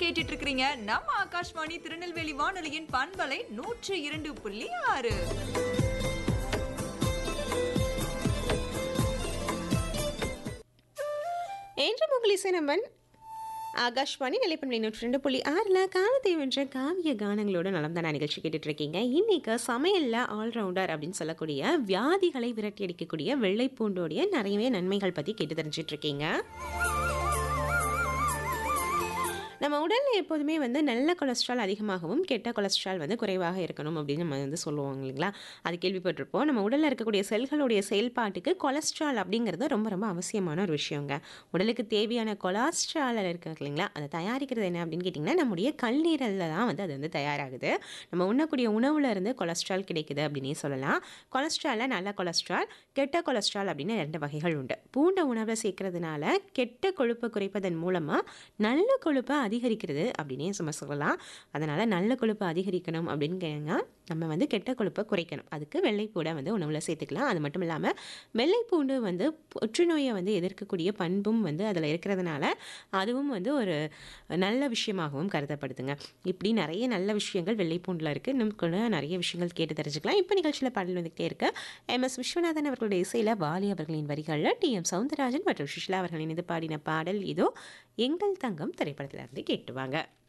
கேட்டுட்டு இருக்கிறீங்க நம்ம ஆகாஷ்வாணி திருநெல்வேலி வானொலியின் பண்பலை நூற்று இரண்டு புள்ளி ஆறு என்று உங்கள் இசைநம்பன் ஆகாஷ்வாணி நிலைப்பண்பை நூற்றி ரெண்டு புள்ளி ஆறில் காலத்தை வென்ற காவிய கானங்களோட நலம்தான நிகழ்ச்சி கேட்டுட்டு இருக்கீங்க இன்னைக்கு சமையலில் ஆல்ரவுண்டர் அப்படின்னு சொல்லக்கூடிய வியாதிகளை விரட்டி அடிக்கக்கூடிய வெள்ளைப்பூண்டோடைய நிறையவே நன்மைகள் பற்றி கேட்டு தெரிஞ்சிட்டு இருக்கீங்க நம்ம உடலில் எப்போதுமே வந்து நல்ல கொலஸ்ட்ரால் அதிகமாகவும் கெட்ட கொலஸ்ட்ரால் வந்து குறைவாக இருக்கணும் அப்படின்னு நம்ம வந்து சொல்லுவோம் இல்லைங்களா அது கேள்விப்பட்டிருப்போம் நம்ம உடலில் இருக்கக்கூடிய செல்களுடைய செயல்பாட்டுக்கு கொலஸ்ட்ரால் அப்படிங்கிறது ரொம்ப ரொம்ப அவசியமான ஒரு விஷயங்க உடலுக்கு தேவையான கொலஸ்ட்ரால் இருக்கு இல்லைங்களா அதை தயாரிக்கிறது என்ன அப்படின்னு கேட்டிங்கன்னா நம்முடைய கல்லீரலில் தான் வந்து அது வந்து தயாராகுது நம்ம உண்ணக்கூடிய உணவுல இருந்து கொலஸ்ட்ரால் கிடைக்குது அப்படின்னே சொல்லலாம் கொலஸ்ட்ராலில் நல்ல கொலஸ்ட்ரால் கெட்ட கொலஸ்ட்ரால் அப்படின்னு ரெண்டு வகைகள் உண்டு பூண்ட உணவை சேர்க்கறதுனால கெட்ட கொழுப்பை குறைப்பதன் மூலமாக நல்ல கொழுப்பை அதிகரிக்கிறது அப்படின்னே நம்ம சொல்லலாம் அதனால் நல்ல கொழுப்பை அதிகரிக்கணும் அப்படின்னு கேங்க நம்ம வந்து கெட்ட கொழுப்பை குறைக்கணும் அதுக்கு வெள்ளைப்பூடை வந்து உணவில் சேர்த்துக்கலாம் அது மட்டும் இல்லாமல் வெள்ளைப்பூண்டு வந்து புற்றுநோயை வந்து எதிர்க்கக்கூடிய பண்பும் வந்து அதில் இருக்கிறதுனால அதுவும் வந்து ஒரு நல்ல விஷயமாகவும் கருதப்படுதுங்க இப்படி நிறைய நல்ல விஷயங்கள் வெள்ளைப்பூண்டில் இருக்குது இன்னும் கூட நிறைய விஷயங்கள் கேட்டு தெரிஞ்சுக்கலாம் இப்போ நிகழ்ச்சியில் பாடல் வந்துகிட்டே இருக்கு எம் எஸ் விஸ்வநாதன் அவர்களுடைய இசையில் வாலி அவர்களின் வரிகளில் டி எம் சவுந்தரராஜன் மற்றும் சுஷ்லா அவர்களின் இது பாடின பாடல் இதோ எங்கள் தங்கம் திரைப்படத்திலிருந்து கேட்டுவாங்க